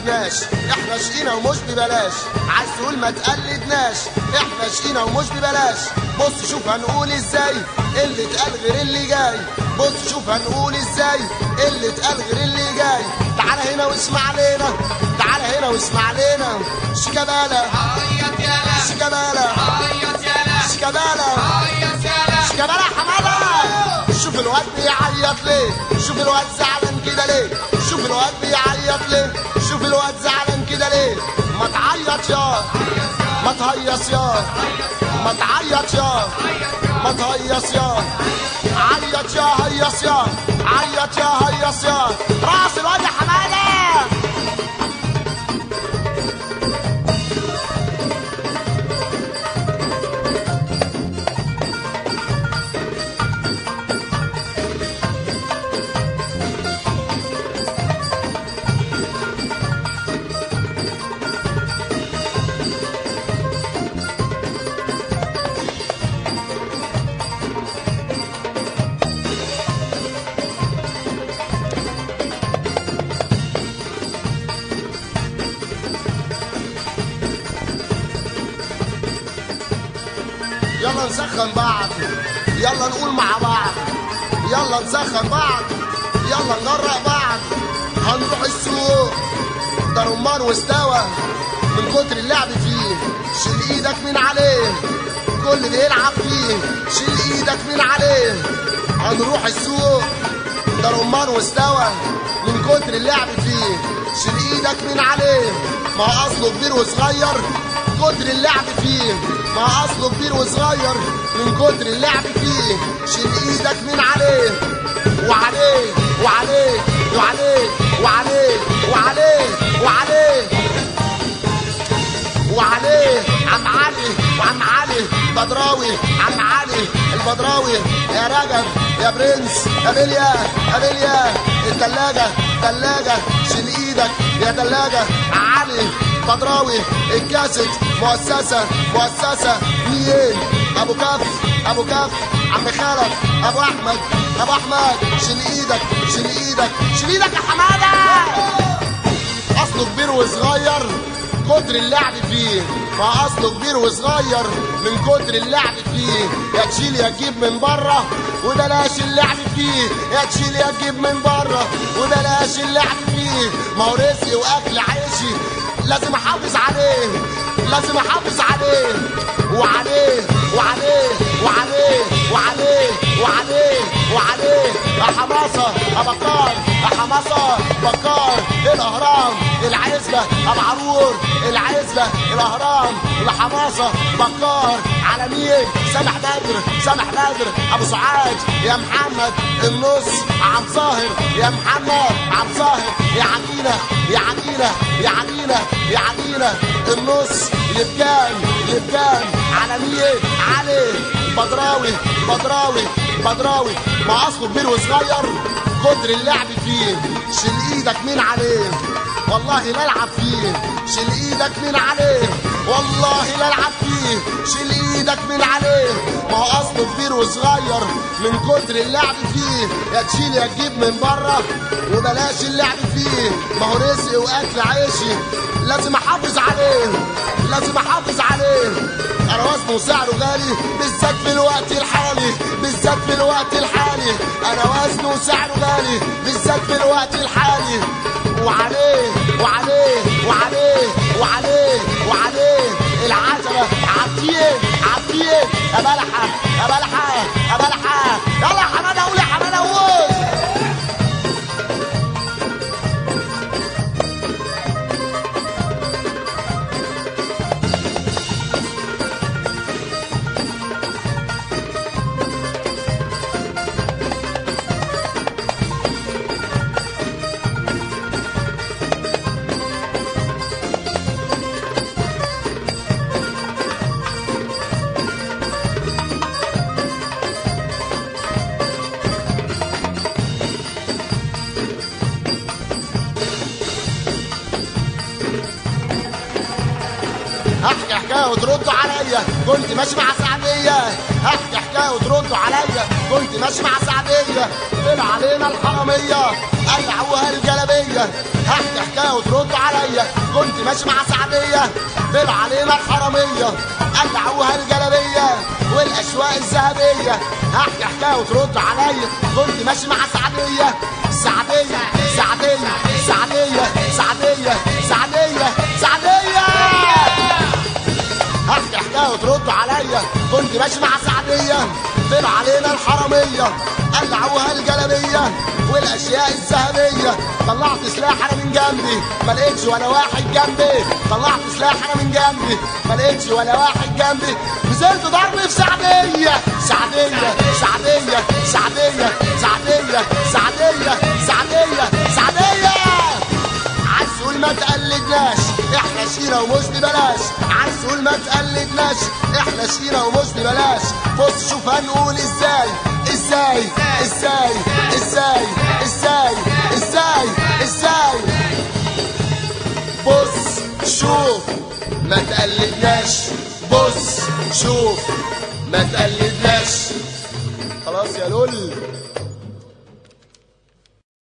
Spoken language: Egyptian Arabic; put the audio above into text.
تقلدناش احنا شقينا ومش ببلاش عايز تقول ما تقلدناش احنا شقينا ومش ببلاش بص شوف هنقول ازاي اللي اتقال غير اللي جاي بص شوف هنقول ازاي اللي اتقال غير اللي جاي تعالى هنا واسمع لنا تعالى هنا واسمع لنا شيكابالا عيط يالا شيكابالا عيط يالا شيكابالا عيط يالا شيكابالا يا حماده شوف الواد بيعيط ليه شوف الواد زعلان كده ليه شوف الواد بيعيط ليه شوف الواد زعلان كده ليه ما تعيط يا ما تهيص يا ما تعيط يا ما تهيص يا عيط يا هيص يا عيط يا هيص يا راس الواد يا حماده يلا نسخن بعض يلا نقول مع بعض يلا نسخن بعض يلا نجرأ بعض هنروح السوق ده رمان واستوى من كتر اللعب فيه شيل ايدك من عليه كل بيلعب فيه شيل ايدك من عليه هنروح السوق ده رمان واستوى من كتر اللعب فيه شيل ايدك من عليه ما هو اصله كبير وصغير كتر اللعب فيه ما هو اصله كبير وصغير من كتر اللعب فيه شيل ايدك من عليه وعليه وعليه وعليه وعليه وعليه وعليه وعليه عم علي وعم علي بدراوي عم علي البدراوي يا رجب يا برنس يا بليا يا بليا التلاجة تلاجة شيل ايدك يا تلاجة علي بدراوي الكاسيت مؤسسة مؤسسة مين ابو كف ابو كف عم خالد ابو احمد ابو احمد شيل ايدك شيل ايدك شيل ايدك يا حماده اصله كبير وصغير كتر اللعب فيه ما اصله كبير وصغير من كتر اللعب فيه يا تشيل يا تجيب من بره وبلاش اللعب فيه يا تشيل يا تجيب من بره وبلاش اللعب فيه ما هو رزقي واكل عيشي لازم احافظ عليه لازم احافظ عليه وعليه وعليه وعليه وعليه وعليه وعليه يا حماسه يا بكار يا حماسه بكار الاهرام العزبه ابو عرور العزبه الاهرام الحماسه بكار على مين سامح بدر سامح بدر ابو سعاد يا محمد النص عم ظاهر يا محمد عم ظاهر يا عجينه يا عجينه يا عجينه يا عجينه النص لبكان لبكان على مين علي بدراوي بدراوي بدراوي ما اصله كبير وصغير كتر اللعب فيه شيل ايدك من عليه والله لا العب فيه شيل ايدك من عليه والله لا العب فيه شيل ايدك من عليه ما هو اصله كبير وصغير من كتر اللعب فيه يا تشيل يا تجيب من بره وبلاش اللعب فيه ما هو رزقي واكل عيشي لازم احافظ عليه لازم احافظ عليه انا وزنه وسعره غالي بالذات في الوقت الحالي بالذات في الوقت الحالي انا وزنه وسعره غالي بالذات في الوقت الحالي وعليه وعليه وعليه وعليه وعليه العجلة عطيه عطيه يا بلحة يا بلحة يا بلحة يلا يا حمادة قول يا حمادة قول احكي حكايه وتردوا عليا كنت ماشي مع سعديه احكي حكايه وتردوا عليا كنت ماشي مع سعديه طلع علينا الحراميه قلعوها الجلابيه احكي حكايه وتردوا عليا ماشي مع سعدية طلع علينا الحرامية قلعوها الجلبية والأشواق الذهبية هحكي حكاية وترد عليا كنت ماشي مع سعدية سعدية سعدية سعدية سعدية سعدية سعدية هحكي حكايه وتردوا عليا كنت ماشي مع سعديه طلع علينا الحراميه قلعوها الجلبيه والاشياء الذهبيه طلعت سلاح انا من جنبي ما لقيتش ولا واحد جنبي طلعت سلاح انا من جنبي ما لقيتش ولا واحد جنبي نزلت ضرب في سعديه سعديه سعديه سعديه سعديه سعديه سعديه سعديه عايز تقول ما تقلدناش احنا شيرة ومش ببلاش عايز تقول ما تقلدناش احنا شيرة ومش ببلاش بص شوف هنقول ازاي ازاي ازاي ازاي ازاي ازاي ازاي بص شوف ما تقلدناش بص شوف ما تقلدناش خلاص يا لول